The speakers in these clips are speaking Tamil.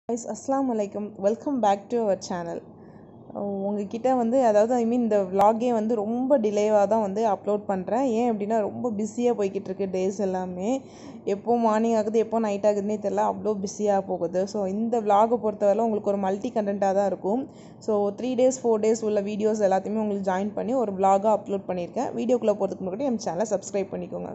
guys அஸ்ஸலாமு அலைக்கும் welcome back to our channel உங்ககிட்ட வந்து அதாவது ஐ மீன் இந்த vlog-ஏ வந்து ரொம்ப டிலேவாக தான் வந்து அப்லோட் பண்ணுறேன் ஏன் அப்படின்னா ரொம்ப பிஸியாக போய்கிட்டு இருக்கு டேஸ் எல்லாமே எப்போ மார்னிங் ஆகுது எப்போ நைட் ஆகுதுன்னே தெரியல அவ்வளோ பிஸியாக போகுது ஸோ இந்த vlog-அ பொறுத்தவரை உங்களுக்கு ஒரு மல்டி கண்டென்ட்டாக தான் இருக்கும் so three days four days உள்ள வீடியோஸ் எல்லாத்தையுமே உங்களுக்கு ஜாயின் பண்ணி ஒரு vlog-ஆ அப்லோட் பண்ணியிருக்கேன் வீடியோக்குள்ளே போகிறதுக்கு முன்னாடி என் சேனலை சப்ஸ்கிரைப் பண்ணிக்கோங்க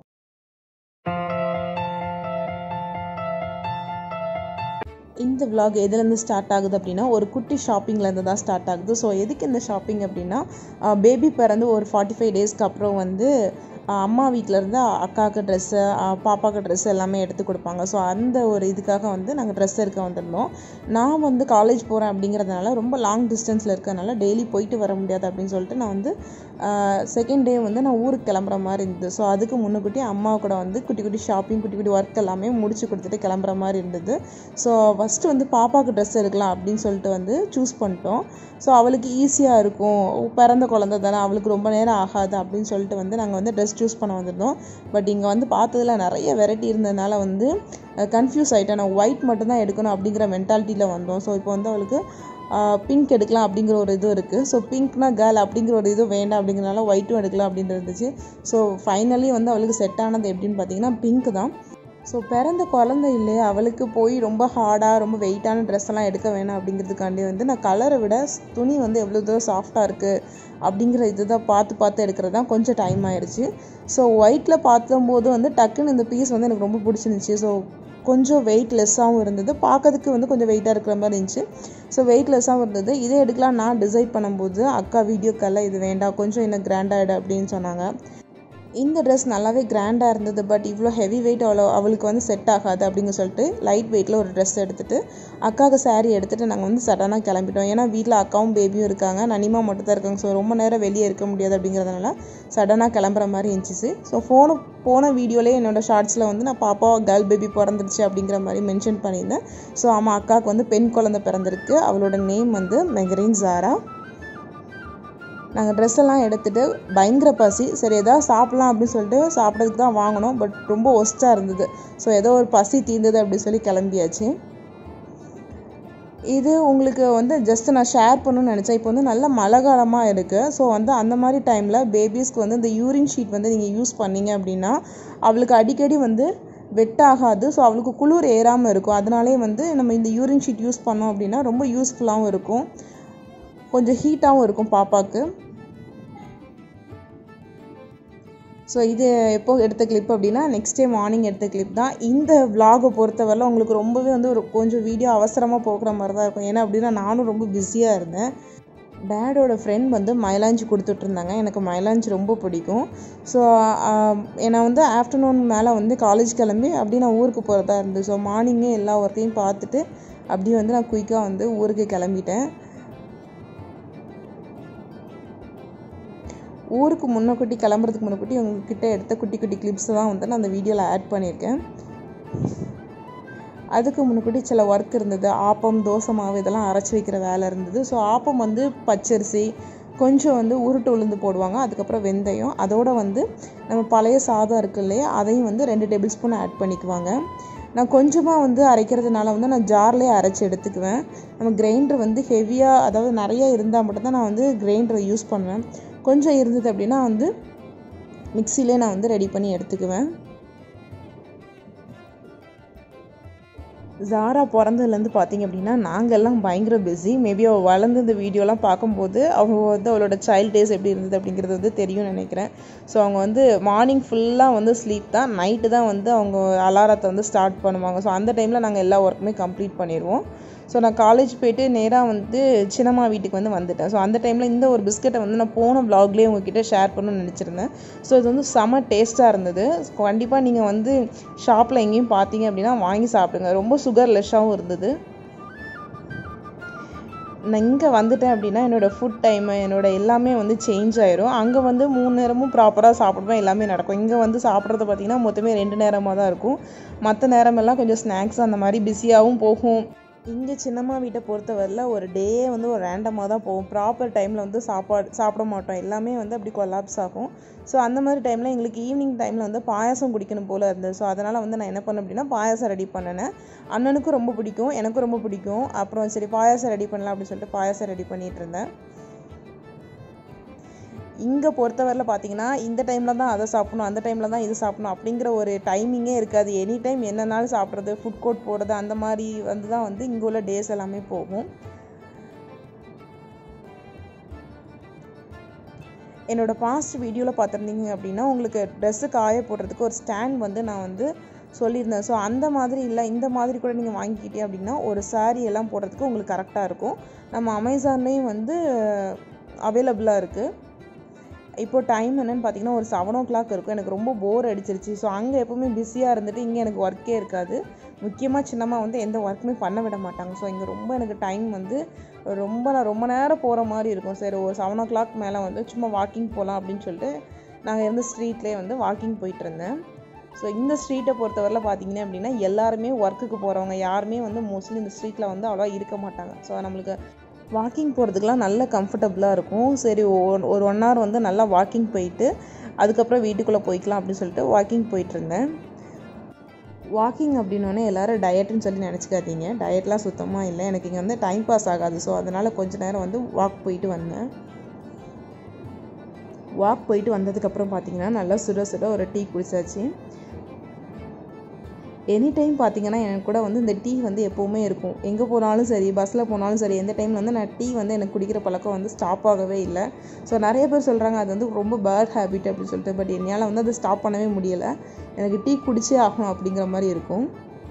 இந்த vlog எதுலேருந்து ஸ்டார்ட் ஆகுது அப்படின்னா ஒரு குட்டி ஷாப்பிங்லேருந்து தான் ஸ்டார்ட் ஆகுது ஸோ எதுக்கு இந்த ஷாப்பிங் அப்படின்னா பேபி பிறந்து ஒரு ஃபார்ட்டி ஃபைவ் டேஸ்க்கு அப்புறம் வந்து ஆஹ் அம்மா வீட்டிலேருந்து அக்காவுக்கு ட்ரெஸ்ஸு பாப்பாவுக்கு ட்ரெஸ் எல்லாமே எடுத்து கொடுப்பாங்க ஸோ அந்த ஒரு இதுக்காக வந்து நாங்கள் ட்ரெஸ் எடுக்க வந்திருந்தோம் நான் வந்து காலேஜ் போகிறேன் அப்படிங்கிறதுனால ரொம்ப லாங் டிஸ்டன்ஸில் இருக்கறனால டெய்லி போயிட்டு வர முடியாது அப்படின்னு சொல்லிட்டு நான் வந்து செகண்ட் டே வந்து நான் ஊருக்கு கிளம்புற மாதிரி இருந்தது ஸோ அதுக்கு முன்னுக்கூட்டி அம்மா கூட வந்து குட்டி குட்டி ஷாப்பிங் குட்டி குட்டி ஒர்க் எல்லாமே முடிச்சு கொடுத்துட்டு கிளம்புற மாதிரி இருந்தது ஸோ ஃபஸ்ட்டு வந்து பாப்பாவுக்கு ட்ரெஸ் எடுக்கலாம் அப்படின்னு சொல்லிட்டு வந்து சூஸ் பண்ணிட்டோம் ஸோ அவளுக்கு ஈஸியாக இருக்கும் பிறந்த குழந்தை தானே அவளுக்கு ரொம்ப நேரம் ஆகாது அப்படின்னு சொல்லிட்டு வந்து நாங்கள் வந்து ட்ரெஸ் சூஸ் பண்ண வந்திருந்தோம் பட் இங்கே வந்து பார்த்ததுல நிறைய வெரைட்டி இருந்ததுனால வந்து கன்ஃபியூஸ் ஆகிட்டேன் நான் ஒயிட் மட்டும்தான் எடுக்கணும் அப்படிங்கிற மென்டாலிட்டியில் வந்தோம் ஸோ இப்போ வந்து அவளுக்கு பிங்க் எடுக்கலாம் அப்படிங்கிற ஒரு இது இருக்குது ஸோ பிங்க்னா கேர்ள் அப்படிங்கிற ஒரு இது வேண்டாம் அப்படிங்கிறனால ஒயிட்டும் எடுக்கலாம் அப்படின்னு இருந்துச்சு ஸோ ஃபைனலி வந்து அவளுக்கு செட் ஆனது எப்படின்னு பார்த்தீங்கன்னா பிங்க் தான் ஸோ பிறந்த குழந்தை இல்லையா அவளுக்கு போய் ரொம்ப ஹார்டாக ரொம்ப வெயிட்டான ட்ரெஸ் எல்லாம் எடுக்க வேணாம் அப்படிங்கிறதுக்காண்டி வந்து நான் கலரை விட துணி வந்து எவ்வளோ தூரம் சாஃப்டாக இருக்குது அப்படிங்கிற இது தான் பார்த்து பார்த்து எடுக்கிறது தான் கொஞ்சம் டைம் ஆயிடுச்சு ஸோ ஒயிட்டில் பார்த்தம்போது வந்து டக்குன்னு இந்த பீஸ் வந்து எனக்கு ரொம்ப பிடிச்சிருந்துச்சி ஸோ கொஞ்சம் வெயிட் லெஸ்ஸாகவும் இருந்தது பார்க்கறதுக்கு வந்து கொஞ்சம் வெயிட்டாக இருக்கிற மாதிரி இருந்துச்சு ஸோ வெயிட் லெஸ்ஸாகவும் இருந்தது இதே எடுக்கலாம் நான் டிசைட் பண்ணும்போது அக்கா வீடியோக்கெல்லாம் இது வேண்டாம் கொஞ்சம் என்ன கிராண்டாகிடு அப்படின்னு சொன்னாங்க இந்த ட்ரெஸ் நல்லாவே கிராண்டாக இருந்தது பட் இவ்வளோ ஹெவி வெயிட் அவ்வளோ அவளுக்கு வந்து செட் ஆகாது அப்படின்னு சொல்லிட்டு லைட் வெயிட்டில் ஒரு ட்ரெஸ் எடுத்துகிட்டு அக்காவுக்கு சாரீ எடுத்துகிட்டு நாங்கள் வந்து சடனாக கிளம்பிட்டோம் ஏன்னா வீட்டில் அக்காவும் பேபியும் இருக்காங்க நனிமா மட்டும் தான் இருக்காங்க ஸோ ரொம்ப நேரம் வெளியே இருக்க முடியாது அப்படிங்கிறதுனால சடனாக கிளம்புற மாதிரி இருந்துச்சு ஸோ ஃபோனு போன வீடியோலேயே என்னோடய ஷார்ட்ஸில் வந்து நான் பாப்பா கேர்ள் பேபி பிறந்துருச்சு அப்படிங்கிற மாதிரி மென்ஷன் பண்ணியிருந்தேன் ஸோ ஆமாம் அக்காவுக்கு வந்து பெண் குழந்தை பிறந்திருக்கு அவளோட நேம் வந்து மெகரின் ஜாரா நாங்கள் ட்ரெஸ் எல்லாம் எடுத்துகிட்டு பயங்கர பசி சரி எதாவது சாப்பிட்லாம் அப்படின்னு சொல்லிட்டு சாப்பிட்றதுக்கு தான் வாங்கினோம் பட் ரொம்ப ஒஸ்ட்டாக இருந்தது ஸோ ஏதோ ஒரு பசி தீர்ந்தது அப்படின்னு சொல்லி கிளம்பியாச்சு இது உங்களுக்கு வந்து ஜஸ்ட் நான் ஷேர் பண்ணணும்னு நினச்சேன் இப்போ வந்து நல்ல மழை காலமாக இருக்குது ஸோ வந்து அந்த மாதிரி டைமில் பேபிஸ்க்கு வந்து இந்த யூரின் ஷீட் வந்து நீங்கள் யூஸ் பண்ணீங்க அப்படின்னா அவளுக்கு அடிக்கடி வந்து வெட் ஆகாது ஸோ அவளுக்கு குளிர் ஏறாமல் இருக்கும் அதனாலே வந்து நம்ம இந்த யூரின் ஷீட் யூஸ் பண்ணோம் அப்படின்னா ரொம்ப யூஸ்ஃபுல்லாகவும் இருக்கும் கொஞ்சம் ஹீட்டாகவும் இருக்கும் பாப்பாவுக்கு ஸோ இது எப்போ எடுத்த கிளிப் அப்படின்னா நெக்ஸ்ட் டே மார்னிங் எடுத்த கிளிப் தான் இந்த விலாகை பொறுத்தவரை உங்களுக்கு ரொம்பவே வந்து ஒரு கொஞ்சம் வீடியோ அவசரமாக போகிற மாதிரி தான் இருக்கும் ஏன்னா அப்படின்னா நானும் ரொம்ப பிஸியாக இருந்தேன் டேடோட ஃப்ரெண்ட் வந்து மயிலாஞ்சி கொடுத்துட்ருந்தாங்க எனக்கு மயிலாஞ்சி ரொம்ப பிடிக்கும் ஸோ என்னை வந்து ஆஃப்டர்நூன் மேலே வந்து காலேஜ் கிளம்பி அப்படியே நான் ஊருக்கு போகிறதா இருந்தது ஸோ மார்னிங்கே எல்லா ஒர்க்கையும் பார்த்துட்டு அப்படியே வந்து நான் குயிக்காக வந்து ஊருக்கு கிளம்பிட்டேன் ஊருக்கு முன்னக்கூட்டி கிளம்புறதுக்கு முன்னக்கூட்டி உங்ககிட்ட எடுத்த குட்டி குட்டி கிளிப்ஸ் தான் வந்து நான் அந்த வீடியோவில் ஆட் பண்ணியிருக்கேன் அதுக்கு முன்னக்கூட்டி சில ஒர்க் இருந்தது ஆப்பம் தோசை மாவு இதெல்லாம் அரைச்சி வைக்கிற வேலை இருந்தது ஸோ ஆப்பம் வந்து பச்சரிசி கொஞ்சம் வந்து உருட்டு உளுந்து போடுவாங்க அதுக்கப்புறம் வெந்தயம் அதோட வந்து நம்ம பழைய சாதம் இருக்கு இல்லையா அதையும் வந்து ரெண்டு டேபிள் ஸ்பூன் ஆட் பண்ணிக்குவாங்க நான் கொஞ்சமாக வந்து அரைக்கிறதுனால வந்து நான் ஜார்லேயே அரைச்சி எடுத்துக்குவேன் நம்ம கிரைண்டர் வந்து ஹெவியாக அதாவது நிறைய இருந்தால் மட்டும்தான் நான் வந்து கிரைண்டரை யூஸ் பண்ணுவேன் கொஞ்சம் இருந்தது அப்படின்னா வந்து மிக்சிலே நான் வந்து ரெடி பண்ணி எடுத்துக்குவேன் ஜாரா பிறந்ததுலேருந்து பார்த்தீங்க அப்படின்னா நாங்கள் எல்லாம் பயங்கர பிஸி மேபி அவள் வளர்ந்து இந்த வீடியோலாம் பார்க்கும்போது அவங்க வந்து அவளோட சைல்ட் டேஸ் எப்படி இருந்தது அப்படிங்கிறது வந்து தெரியும்னு நினைக்கிறேன் ஸோ அவங்க வந்து மார்னிங் ஃபுல்லாக வந்து ஸ்லீப் தான் நைட்டு தான் வந்து அவங்க அலாரத்தை வந்து ஸ்டார்ட் பண்ணுவாங்க ஸோ அந்த டைமில் நாங்கள் எல்லா ஒர்க்குமே கம்ப்ளீட் பண்ணிடுவோம் ஸோ நான் காலேஜ் போயிட்டு நேராக வந்து சின்னம்மா வீட்டுக்கு வந்து வந்துட்டேன் ஸோ அந்த டைமில் இந்த ஒரு பிஸ்கெட்டை வந்து நான் போன வ்ளாக்லேயே உங்ககிட்ட ஷேர் பண்ணணும்னு நினச்சிருந்தேன் ஸோ இது வந்து செம டேஸ்ட்டாக இருந்தது கண்டிப்பாக நீங்கள் வந்து ஷாப்பில் எங்கேயும் பார்த்தீங்க அப்படின்னா வாங்கி சாப்பிடுங்க ரொம்ப சுகர் லெஸ்ஸாகவும் இருந்தது நான் இங்கே வந்துட்டேன் அப்படின்னா என்னோடய ஃபுட் டைமு என்னோடய எல்லாமே வந்து சேஞ்ச் ஆயிரும் அங்கே வந்து மூணு நேரமும் ப்ராப்பராக சாப்பிடுவேன் எல்லாமே நடக்கும் இங்கே வந்து சாப்பிட்றது பார்த்திங்கன்னா மொத்தமே ரெண்டு நேரமாக தான் இருக்கும் மற்ற நேரமெல்லாம் கொஞ்சம் ஸ்நாக்ஸ் அந்த மாதிரி பிஸியாகவும் போகும் இங்கே சின்னம்மா வீட்டை பொறுத்தவரையில் ஒரு டே வந்து ஒரு ரேண்டமாக தான் போகும் ப்ராப்பர் டைமில் வந்து சாப்பாடு சாப்பிட மாட்டோம் எல்லாமே வந்து அப்படி கொலாப்ஸ் ஆகும் ஸோ அந்த மாதிரி டைமில் எங்களுக்கு ஈவினிங் டைமில் வந்து பாயாசம் குடிக்கணும் போல் இருந்தது ஸோ அதனால் வந்து நான் என்ன பண்ணேன் அப்படின்னா பாயாசம் ரெடி பண்ணினேன் அண்ணனுக்கும் ரொம்ப பிடிக்கும் எனக்கும் ரொம்ப பிடிக்கும் அப்புறம் சரி பாயாசம் ரெடி பண்ணலாம் அப்படின்னு சொல்லிட்டு பாயாசம் ரெடி பண்ணிகிட்டு இருந்தேன் இங்கே பொறுத்தவரையில் பார்த்தீங்கன்னா இந்த டைமில் தான் அதை சாப்பிடணும் அந்த டைமில் தான் இது சாப்பிடணும் அப்படிங்கிற ஒரு டைமிங்கே இருக்காது எனி டைம் என்னன்னாலும் சாப்பிட்றது ஃபுட் கோர்ட் போகிறது அந்த மாதிரி வந்து தான் வந்து இங்கே உள்ள டேஸ் எல்லாமே போகும் என்னோட பாஸ்ட் வீடியோவில் பார்த்துருந்தீங்க அப்படின்னா உங்களுக்கு ட்ரெஸ்ஸு காய போடுறதுக்கு ஒரு ஸ்டாண்ட் வந்து நான் வந்து சொல்லியிருந்தேன் ஸோ அந்த மாதிரி இல்லை இந்த மாதிரி கூட நீங்கள் வாங்கிக்கிட்டே அப்படின்னா ஒரு சாரீ எல்லாம் போடுறதுக்கு உங்களுக்கு கரெக்டாக இருக்கும் நம்ம அமேசான்லேயும் வந்து அவைலபிளாக இருக்குது இப்போ டைம் என்னென்னு பார்த்தீங்கன்னா ஒரு செவன் ஓ கிளாக் இருக்கும் எனக்கு ரொம்ப போர் அடிச்சிருச்சு ஸோ அங்கே எப்போவுமே பிஸியாக இருந்துட்டு இங்கே எனக்கு ஒர்க்கே இருக்காது முக்கியமாக சின்னம்மா வந்து எந்த ஒர்க்குமே பண்ண விட மாட்டாங்க ஸோ இங்கே ரொம்ப எனக்கு டைம் வந்து ரொம்ப நான் ரொம்ப நேரம் போகிற மாதிரி இருக்கும் சரி ஒரு செவன் ஓ கிளாக் மேலே வந்து சும்மா வாக்கிங் போகலாம் அப்படின்னு சொல்லிட்டு நாங்கள் இருந்த ஸ்ட்ரீட்லேயே வந்து வாக்கிங் போயிட்டு இருந்தேன் ஸோ இந்த ஸ்ட்ரீட்டை பொறுத்தவரையில் பார்த்தீங்கன்னா அப்படின்னா எல்லாருமே ஒர்க்குக்கு போகிறவங்க யாருமே வந்து மோஸ்ட்லி இந்த ஸ்ட்ரீட்டில் வந்து அவ்வளோவா இருக்க மாட்டாங்க ஸோ நம்மளுக்கு வாக்கிங் போகிறதுக்கெலாம் நல்ல கம்ஃபர்டபுளாக இருக்கும் சரி ஒரு ஒன் ஹவர் வந்து நல்லா வாக்கிங் போயிட்டு அதுக்கப்புறம் வீட்டுக்குள்ளே போய்க்கலாம் அப்படின்னு சொல்லிட்டு வாக்கிங் போயிட்டு இருந்தேன் வாக்கிங் அப்படின்னோடனே எல்லோரும் டயட்னு சொல்லி நினச்சிக்காதீங்க டயட்லாம் சுத்தமாக இல்லை எனக்கு இங்கே வந்து டைம் பாஸ் ஆகாது ஸோ அதனால் கொஞ்ச நேரம் வந்து வாக் போயிட்டு வந்தேன் வாக் போயிட்டு வந்ததுக்கப்புறம் பார்த்தீங்கன்னா நல்லா சுட சுட ஒரு டீ குடிச்சாச்சு எனி டைம் பார்த்தீங்கன்னா எனக்கு கூட வந்து இந்த டீ வந்து எப்போவுமே இருக்கும் எங்கே போனாலும் சரி பஸ்ஸில் போனாலும் சரி எந்த டைமில் வந்து நான் டீ வந்து எனக்கு குடிக்கிற பழக்கம் வந்து ஸ்டாப் ஆகவே இல்லை ஸோ நிறைய பேர் சொல்கிறாங்க அது வந்து ரொம்ப பேட் ஹேபிட் அப்படின்னு சொல்லிட்டு பட் என்னால் வந்து அதை ஸ்டாப் பண்ணவே முடியலை எனக்கு டீ குடிச்சே ஆகணும் அப்படிங்கிற மாதிரி இருக்கும்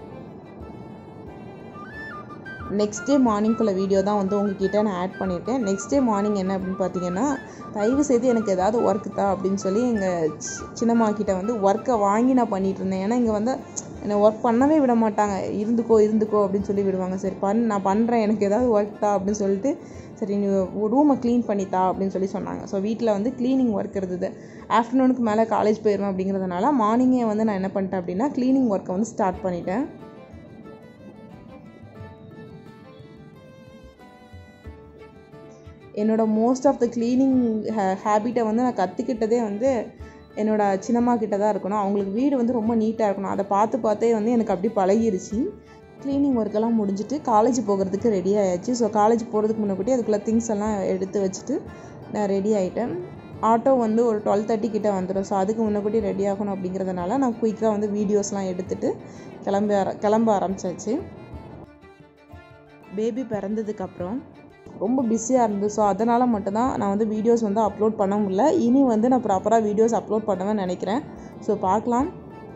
நெக்ஸ்ட் டே மார்னிங்குள்ள வீடியோ தான் வந்து உங்ககிட்ட நான் ஆட் பண்ணியிருக்கேன் நெக்ஸ்ட் டே மார்னிங் என்ன அப்படின்னு பார்த்தீங்கன்னா தயவு செய்து எனக்கு ஏதாவது ஒர்க் தான் அப்படின்னு சொல்லி எங்கள் சின்னம்மா கிட்ட வந்து ஒர்க்கை வாங்கி நான் பண்ணிகிட்டு இருந்தேன் ஏன்னா இங்கே வந்து என்னை ஒர்க் பண்ணவே விட மாட்டாங்க இருந்துக்கோ இருந்துக்கோ அப்படின்னு சொல்லி விடுவாங்க சரி பண் நான் பண்ணுறேன் எனக்கு ஏதாவது ஒர்க் தான் அப்படின்னு சொல்லிட்டு சரி நீ ரூமை க்ளீன் பண்ணித்தா அப்படின்னு சொல்லி சொன்னாங்க ஸோ வீட்டில் வந்து க்ளீனிங் ஒர்க் இருந்தது ஆஃப்டர்நூனுக்கு மேலே காலேஜ் போயிடுவேன் அப்படிங்கிறதுனால மார்னிங்கே வந்து நான் என்ன பண்ணிட்டேன் அப்படின்னா க்ளீனிங் ஒர்க்கை வந்து ஸ்டார்ட் பண்ணிட்டேன் என்னோடய மோஸ்ட் ஆஃப் த க்ளீனிங் ஹே ஹேபிட்டை வந்து நான் கற்றுக்கிட்டதே வந்து என்னோடய சின்னம்மா கிட்ட தான் இருக்கணும் அவங்களுக்கு வீடு வந்து ரொம்ப நீட்டாக இருக்கணும் அதை பார்த்து பார்த்தே வந்து எனக்கு அப்படி பழகிருச்சு க்ளீனிங் ஒர்க்கெல்லாம் முடிஞ்சுட்டு காலேஜ் போகிறதுக்கு ரெடி ஆயாச்சு ஸோ காலேஜ் போகிறதுக்கு முன்னாடி அதுக்குள்ளே திங்ஸ் எல்லாம் எடுத்து வச்சுட்டு நான் ரெடி ஆகிட்டேன் ஆட்டோ வந்து ஒரு டுவெல் தேர்ட்டி கிட்டே வந்துடும் ஸோ அதுக்கு முன்னாடி ரெடி ஆகணும் அப்படிங்கிறதுனால நான் குயிக்காக வந்து வீடியோஸ்லாம் எடுத்துகிட்டு கிளம்பி ஆர கிளம்ப ஆரம்பிச்சாச்சு பேபி பிறந்ததுக்கப்புறம் ரொம்ப பிஸியாக இருந்தது ஸோ அதனால் மட்டும்தான் நான் வந்து வீடியோஸ் வந்து அப்லோட் பண்ண முடியல இனி வந்து நான் ப்ராப்பராக வீடியோஸ் அப்லோட் பண்ணுவேன்னு நினைக்கிறேன் ஸோ பார்க்கலாம்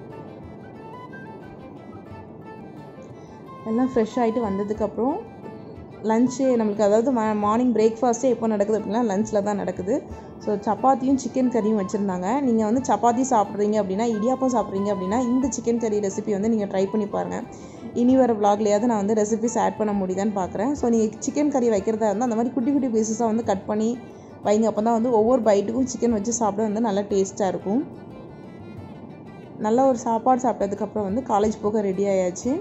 எல்லாம் ஃப்ரெஷ் ஆகிட்டு வந்ததுக்கப்புறம் லஞ்சு நம்மளுக்கு அதாவது மா மார்னிங் பிரேக்ஃபாஸ்ட்டே எப்போ நடக்குது அப்படின்னா லஞ்சில் தான் நடக்குது ஸோ சப்பாத்தியும் சிக்கன் கறியும் வச்சுருந்தாங்க நீங்கள் வந்து சப்பாத்தி சாப்பிட்றீங்க அப்படின்னா இடியாப்பம் சாப்பிட்றீங்க அப்படின்னா இந்த சிக்கன் கறி ரெசிபி வந்து நீங்கள் ட்ரை பண்ணி பாருங்கள் இனி வர விலாக்லையாவது நான் வந்து ரெசிபிஸ் ஆட் பண்ண முடியுதான்னு பார்க்குறேன் ஸோ நீங்கள் சிக்கன் கறி வைக்கிறதா இருந்தால் அந்த மாதிரி குட்டி குட்டி பீசஸாக வந்து கட் பண்ணி வைங்க அப்போ தான் வந்து ஒவ்வொரு பைட்டுக்கும் சிக்கன் வச்சு சாப்பிட வந்து நல்லா டேஸ்ட்டாக இருக்கும் நல்ல ஒரு சாப்பாடு சாப்பிட்டதுக்கப்புறம் வந்து காலேஜ் போக ரெடி ஆயாச்சு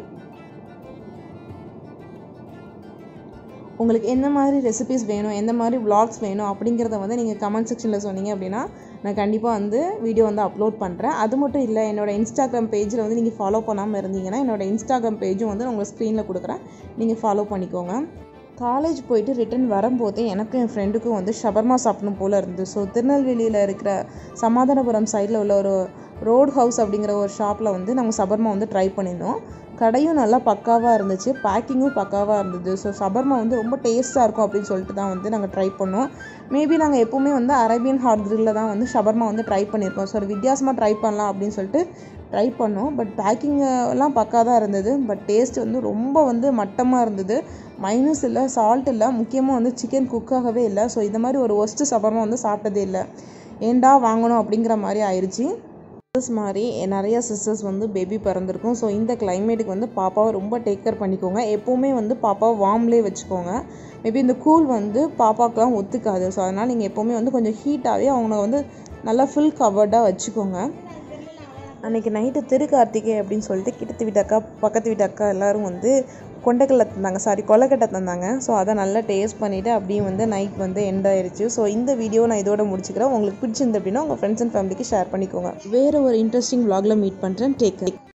உங்களுக்கு எந்த மாதிரி ரெசிபிஸ் வேணும் எந்த மாதிரி vlogs வேணும் அப்படிங்கிறத வந்து நீங்கள் கமெண்ட் செக்ஷனில் சொன்னீங்க அப்படின்னா நான் கண்டிப்பாக வந்து வீடியோ வந்து அப்லோட் பண்ணுறேன் அது மட்டும் இல்லை என்னோட இன்ஸ்டாகிராம் பேஜில் வந்து நீங்கள் ஃபாலோ பண்ணாமல் இருந்தீங்கன்னா என்னோட இன்ஸ்டாகிராம் பேஜும் வந்து நான் உங்களுக்கு ஸ்க்ரீனில் கொடுக்குறேன் நீங்கள் ஃபாலோ பண்ணிக்கோங்க காலேஜ் போயிட்டு ரிட்டன் வரும்போதே எனக்கும் என் ஃப்ரெண்டுக்கும் வந்து ஷவர்மா சாப்பிடணும் போல் இருந்தது ஸோ திருநெல்வேலியில் இருக்கிற சமாதானபுரம் சைடில் உள்ள ஒரு ரோட் ஹவுஸ் அப்படிங்கிற ஒரு ஷாப்பில் வந்து நாங்கள் சபர்மா வந்து ட்ரை பண்ணியிருந்தோம் கடையும் நல்லா பக்காவாக இருந்துச்சு பேக்கிங்கும் பக்காவாக இருந்தது ஸோ சபர்மா வந்து ரொம்ப டேஸ்ட்டாக இருக்கும் அப்படின்னு சொல்லிட்டு தான் வந்து நாங்கள் ட்ரை பண்ணோம் மேபி நாங்கள் எப்போவுமே வந்து அரேபியன் ஹாட் கிரில்ல தான் வந்து ஷவர்மா வந்து ட்ரை பண்ணியிருக்கோம் ஸோ ஒரு வித்தியாசமாக ட்ரை பண்ணலாம் அப்படின்னு சொல்லிட்டு ட்ரை பண்ணோம் பட் பேக்கிங் எல்லாம் பக்கா தான் இருந்தது பட் டேஸ்ட் வந்து ரொம்ப வந்து மட்டமாக இருந்தது மைனஸ் இல்லை சால்ட் இல்லை முக்கியமாக வந்து சிக்கன் குக்காகவே இல்லை ஸோ இந்த மாதிரி ஒரு ஒஸ்ட்டு சபர்மா வந்து சாப்பிட்டதே இல்லை ஏண்டா வாங்கணும் அப்படிங்கிற மாதிரி ஆயிடுச்சு சிஸ்டர்ஸ் மாதிரி நிறைய சிஸ்டர்ஸ் வந்து பேபி பிறந்திருக்கும் ஸோ இந்த கிளைமேட்டுக்கு வந்து பாப்பாவை ரொம்ப டேக் கேர் பண்ணிக்கோங்க எப்போவுமே வந்து பாப்பாவை வார்ம்லேயே வச்சுக்கோங்க மேபி இந்த கூல் வந்து பாப்பாக்கெலாம் ஒத்துக்காது ஸோ அதனால் நீங்கள் எப்போவுமே வந்து கொஞ்சம் ஹீட்டாகவே அவங்கள வந்து நல்லா ஃபுல் கவர்டாக வச்சுக்கோங்க அன்றைக்கி நைட்டு திருக்கார்த்திகை அப்படின்னு சொல்லிட்டு கிட்டத்து வீட்டு அக்கா பக்கத்து வீட்டு அக்கா எல்லோரும் வந்து கொண்டைக்கடலை தந்தாங்க சாரி கொலக்கட்டை தந்தாங்க ஸோ அதை நல்லா டேஸ்ட் பண்ணிவிட்டு அப்படியே வந்து நைட் வந்து எண்ட் ஆயிருச்சு ஸோ இந்த வீடியோ நான் இதோட முடிச்சுக்கிறேன் உங்களுக்கு பிடிச்சிருந்து அப்படின்னா உங்கள் ஃப்ரெண்ட்ஸ் அண்ட் ஃபேமிலிக்கு ஷேர் பண்ணிக்கோங்க வேறு ஒரு இன்ட்ரெஸ்டிங் vlogல மீட் பண்ணுறேன் டேக்